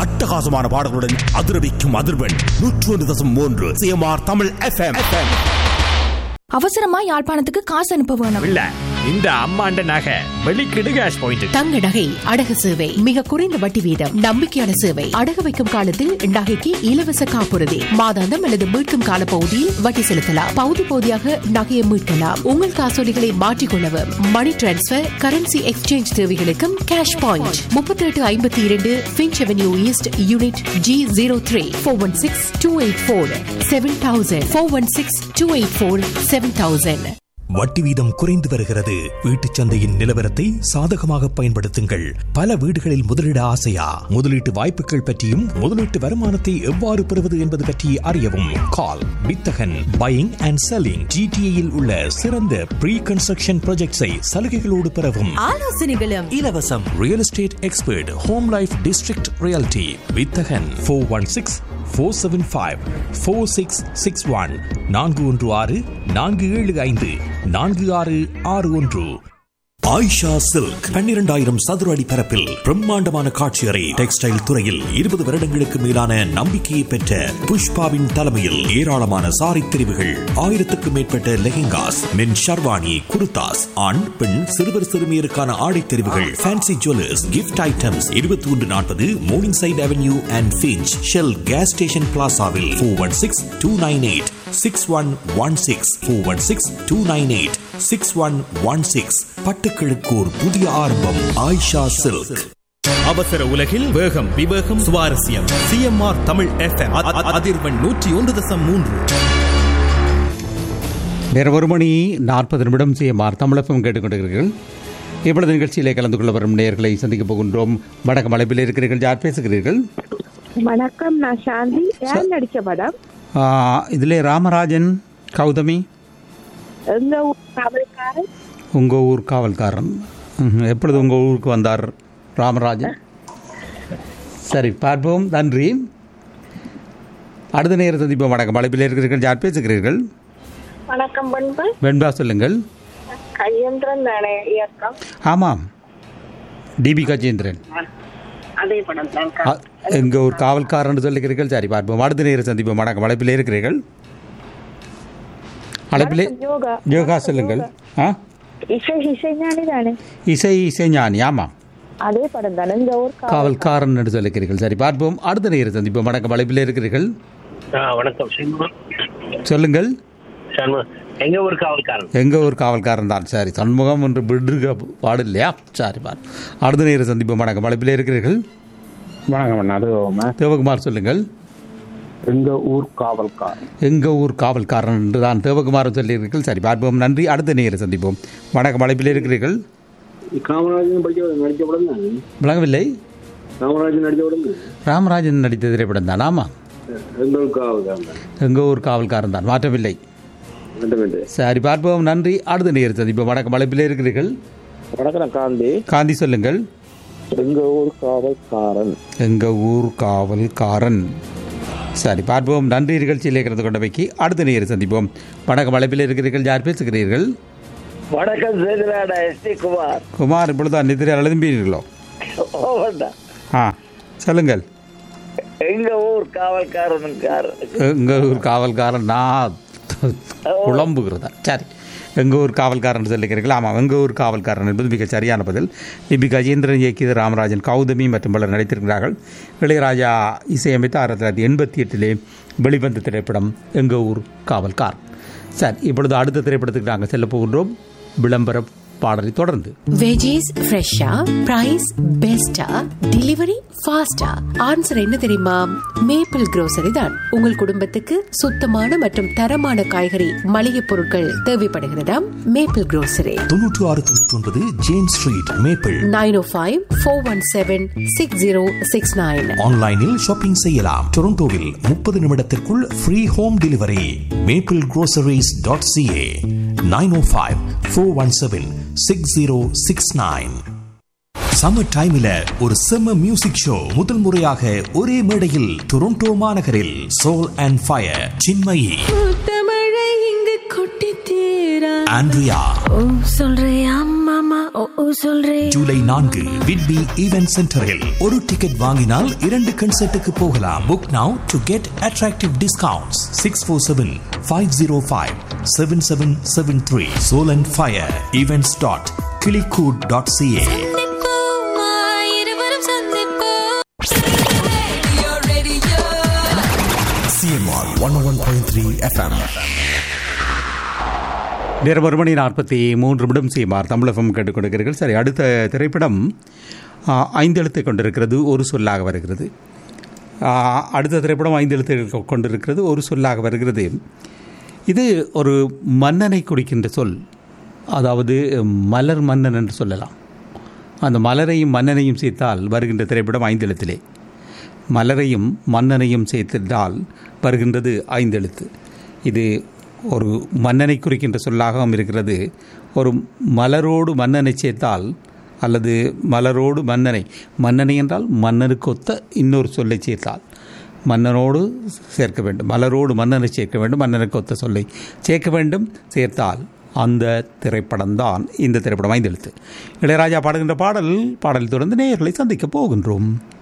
அட்டகாசமான பாடல்களுடன் அதிரவிக்கும் அதிர்வெண் நூற்று ஒன்று தசம் மூன்று சிஎம்ஆர் தமிழ் எஃப்எம் அவசரமா யாழ்ப்பாணத்துக்கு காசு அனுப்ப வேணும் இல்ல இந்த அம்மாண்ட நகை வெளிக்கிடு கேஷ் பாயிண்ட் தங்க நகை அடகு சேவை மிக குறைந்த வட்டி வீதம் நம்பிக்கையான சேவை அடகு வைக்கும் காலத்தில் நகைக்கு இலவச காப்புறுதி மாதாந்தம் அல்லது மீட்கும் கால பகுதியில் வட்டி செலுத்தலாம் பகுதி பகுதியாக நகையை மீட்கலாம் உங்கள் காசோலிகளை மாற்றிக்கொள்ளவும் மணி டிரான்ஸ்பர் கரன்சி எக்ஸ்சேஞ்ச் தேவைகளுக்கும் கேஷ் பாயிண்ட் முப்பத்தி எட்டு ஐம்பத்தி இரண்டு Finch Avenue East unit G zero three four one six two eight four seven thousand four one six two eight four seven thousand வட்டி வீதம் குறைந்து வருகிறது வீட்டுச் சந்தையின் நிலவரத்தை சாதகமாக பயன்படுத்துங்கள் பல வீடுகளில் முதலீட ஆசையா முதலீட்டு வாய்ப்புகள் பற்றியும் முதலீட்டு வருமானத்தை எவ்வாறு பெறுவது என்பது பற்றி அறியவும் கால் வித்தகன் பையிங் அண்ட் செல்லிங் ஜிடிஏயில் உள்ள சிறந்த ப்ரீ கன்ஸ்ட்ரக்ஷன் ப்ராஜெக்ட்ஸை சலுகைகளோடு பெறவும் ஆலோசனைகளும் இலவசம் real estate expert Home Life District Realty Vithagan four one six four seven five four six six one நான்கு ஒன்று ஆறு நான்கு ஏழு ஐந்து நான்கு ஆறு ஆறு ஒன்று ஆயிஷா சில்க் பன்னிரண்டாயிரம் சதுர அடி பரப்பில் பிரம்மாண்டமான காட்சியறை டெக்ஸ்டைல் துறையில் இருபது வருடங்களுக்கு மேலான நம்பிக்கையை பெற்ற புஷ்பாவின் தலைமையில் ஏராளமான சாரி தெரிவுகள் ஆயிரத்துக்கும் மேற்பட்ட லெஹெங்காஸ் மென் ஷர்வானி குர்தாஸ் ஆண் பெண் சிறுவர் சிறுமியருக்கான ஆடை தெரிவுகள் ஃபேன்சி ஜுவல்லர்ஸ் கிஃப்ட் ஐட்டம்ஸ் இருபத்தி ஒன்று நாற்பது Morningside Avenue and Finch Shell gas station பிளாசாவில் four one six two nine eight six one one six four one six two nine eight six one one six பட்டுக்கிழக்கு ஒரு புதிய ஆரம்பம் Ayesha silk அவசர உலகில் வேகம் விவேகம் சுவாரஸ்யம் சிஎம்ஆர் தமிழ் எஃப்எம் அதிர்வெண் நூற்றி ஒன்று தசம் மூன்று நேரம் ஒரு மணி நாற்பது நிமிடம் சிஎம்ஆர் தமிழகம் கேட்டுக்கொண்டிருக்கிறீர்கள் இப்பொழுது நிகழ்ச்சியிலே கலந்து கொள்ள வரும் நேயர்களை சந்திக்கப் போகின்றோம் வடக்கு மலைப்பில் இருக்கிறீர்கள் யார் பேசுகிறீர்கள் வணக்கம் நான் சாந்தி யார் நடிச்ச படம் ஆ, இதிலே ராமராஜன் கௌதமி எங்க ஊர் காவல்காரன் உங்கள் ஊர் காவல்காரன் ம்ஹும். எப்பொழுது உங்கள் ஊருக்கு வந்தார் ராமராஜன் சரி பார்ப்போம் நன்றி அடுத்த நேரம் சந்திப்போம் வணக்கம் மலைப்பில் இருக்கிறீர்கள் யார் பேசுகிறீர்கள் வணக்கம் பண்பு வெண்பா சொல்லுங்கள் கையந்திரன் தானே இயக்கம் ஆமாம் டிபி கஜேந்திரன் அதே படம் தான் அ- எங்க ஒரு காவல்காரன் சொல்லுகிறீர்கள் சரி பார்ப்போம் அடுத்த நேரம் சந்திப்போம் வணக்கம் அழைப்பில் இருக்கிறீர்கள் அழைப்பிலே யோகா யோகா சொல்லுங்கள் ஆ இசை இசைஞானி தானே இசை இசைஞானி ஆமாம் அதே படம் தானே இந்த ஊர் காவல் காவல்காரன் என்று சொல்லுகிறீர்கள் சரி பார்ப்போம் அடுத்த நேரம் சந்திப்போம் வணக்கம் அழைப்பில் இருக்கிறீர்கள் வணக்கம் சண்முகம் சொல்லுங்கள் சண்முகம் எங்க ஒரு காவல்காரன் எங்க ஒரு காவல்காரன் தான் சரி சண்முகம் என்று விடுக பாடு இல்லையா சரி பார் அடுத்த நேரம் சந்திப்போம் வணக்கம் அழைப்பில் இருக்கிறீர்கள் வணக்கம் அது தேவகுமார் சொல்லுங்கள் எங்க ஊர் காவல்காரன் எங்க ஊர் காவல்காரன் என்று தான் தேவகுமார் சொல்லியிருக்கிறீர்கள் சரி பார்ப்போம் நன்றி அடுத்த நேரம் சந்திப்போம் வணக்கம் அழைப்பில் இருக்கிறீர்கள் காமராஜன் படிச்ச நடிச்ச படம் தான் விளங்கவில்லை காமராஜன் நடிச்ச படம் தான் ராமராஜன் நடித்த திரைப்படம் தான் ஆமாம் எங்க ஊர் காவல்காரன் தான் எங்கள் ஊர் காவல்காரன் தான் மாற்றவில்லை மட்டுமில்லை சரி பார்ப்போம் நன்றி அடுத்த நேரம் சந்திப்போம் வணக்கம் அழைப்பில் இருக்கிறீர்கள் வணக்கம் காந்தி காந்தி சொல்லுங்கள் எங்க ஊர் காவல்காரன் எங்கள் ஊர் காவல்காரன் சரி பார்ப்போம் நன்றி நிகழ்ச்சியில் கலந்து கொண்டவைக்கு அடுத்த நேரம் சந்திப்போம் வணக்கம் அழைப்பில் இருக்கிறீர்கள் யார் பேசுகிறீர்கள் வணக்கம் சேதுராடா எஸ் டி குமார் குமார் இப்பொழுது நிதிரை எழுதும்பீர்களோ ஓவண்டா ஆ சொல்லுங்கள் எங்க ஊர் காவல்காரனுக்காரன் எங்கள் ஊர் காவல்காரன் நான் குழம்புகிறதா சரி எங்கள் ஊர் காவல்காரன் சொல்லுகிறீர்கள் ஆமாம் எங்கள் ஊர் காவல்காரன் என்பது மிக சரியான பதில் இப்பி கஜேந்திரன் இயக்கியது ராமராஜன் கௌதமி மற்றும் பலர் நடித்திருக்கிறார்கள் இளையராஜா இசையமைத்து ஆயிரத்தி தொள்ளாயிரத்தி எண்பத்தி எட்டிலே வெளிவந்த திரைப்படம் எங்கள் ஊர் காவல்கார் சரி இப்பொழுது அடுத்த திரைப்படத்துக்கு நாங்கள் செல்ல போகின்றோம் விளம்பர பாடலை தொடர்ந்து வெஜிஸ் ஃப்ரெஷ்ஷா பிரைஸ் பெஸ்டா டெலிவரி ஃபாஸ்டா ஆன்சர் என்ன தெரியுமா மேப்பிள் grocery தான் உங்கள் குடும்பத்துக்கு சுத்தமான மற்றும் தரமான காய்கறி மளிகை பொருட்கள் தேவைப்படுகிறதாம் மேப்பிள் grocery தொன்னூற்று ஆறு தொன்னூற்றி ஒன்பது James Street Maple nine O five four one seven six zero six nine ஆன்லைனில் ஷாப்பிங் செய்யலாம் டொரண்டோவில் முப்பது நிமிடத்திற்குள் free home delivery Maple Groceries dot CA nine O five four one seven six zero six nine summer டைம்ல ஒரு செம்ம music show முதல் முறையாக ஒரே மேடையில் டொரண்டோ மாநகரில் சோல் அண்ட் ஃபயர் சின்மயி தமிழை இங்கு கொட்டி தீர ஆண்ட்ரியா ஓ சொல்றியா மாமா ஓ ஓ சொல்றே ஜூலை நான்கு விட்பி ஈவென்ட் சென்டரில் ஒரு டிக்கெட் வாங்கினால் இரண்டு கன்சர்ட்டுக்கு போகலாம் book now to get attractive discounts six four seven five zero five seven seven seven three Solan fire events dot கிளிகூட் dot CA CMR one one point three FM நேரம் ஒரு மணி நாற்பத்தி மூன்று நிமிடம் சீமார் தமிழகம் கேட்டுக் கொடுக்கிறீர்கள் சரி அடுத்த திரைப்படம் ஆ, ஐந்து எழுத்தை கொண்டிருக்கிறது ஒரு சொல்லாக வருகிறது ஆ, அடுத்த திரைப்படம் ஐந்து எழுத்து கொண்டிருக்கிறது ஒரு சொல்லாக வருகிறது இது ஒரு மன்னனை குறிக்கின்ற சொல் அதாவது மலர் மன்னன் என்று சொல்லலாம் அந்த மலரையும் மன்னனையும் சேர்த்தால் வருகின்ற திரைப்படம் ஐந்து எழுத்திலே மலரையும் மன்னனையும் சேர்த்தால் வருகின்றது ஐந்தெழுத்து இது ஒரு மன்னனை குறிக்கின்ற சொல்லாகவும் இருக்கிறது ஒரு மலரோடு மன்னனை சேர்த்தால் அல்லது மலரோடு மன்னனை மன்னனை என்றால் மன்னனுக்கு ஒத்த இன்னொரு சொல்லை சேர்த்தால் மன்னனோடு சேர்க்க வேண்டும் மலரோடு மன்னனை சேர்க்க வேண்டும் மன்னனுக்கு ஒத்த சொல்லை சேர்க்க வேண்டும் சேர்த்தால் அந்த திரைப்படம்தான் இந்த திரைப்படம் ஐந்தெழுத்து இளையராஜா பாடுகின்ற பாடல் பாடல் தொடர்ந்து நேயர்களை சந்திக்கப் போகின்றோம்